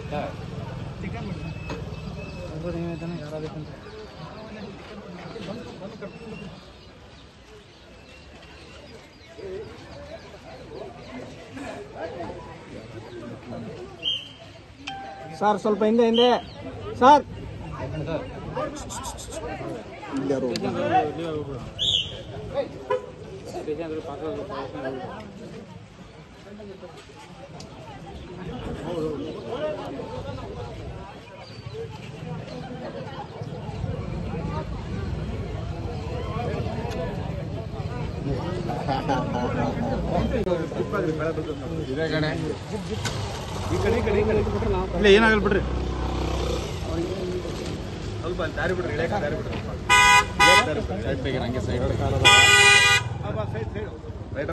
Sir ಸ್ವಲ್ಪ ಹಿಂದೆ ಹಿಂದೆ ಸರ್ ಇಲ್ಲ ಏನಾಗಲ್ಲ ಬಿಡ್ರಿ ಸ್ವಲ್ಪ ಅಲ್ಲಿ ದಾರಿ ಬಿಡ್ರಿ ಇಳಿಯಕ್ಕೆ ದಾರಿ ಬಿಡ್ರಿ ಇಳಿಯಕ್ಕೆ ದಾರಿ ಬಿಡ್ರಿ. ಸೈಡ್ ತೆಗೀರಿ, ಹಂಗೆ ಸೈಡ್ ರೈಟ್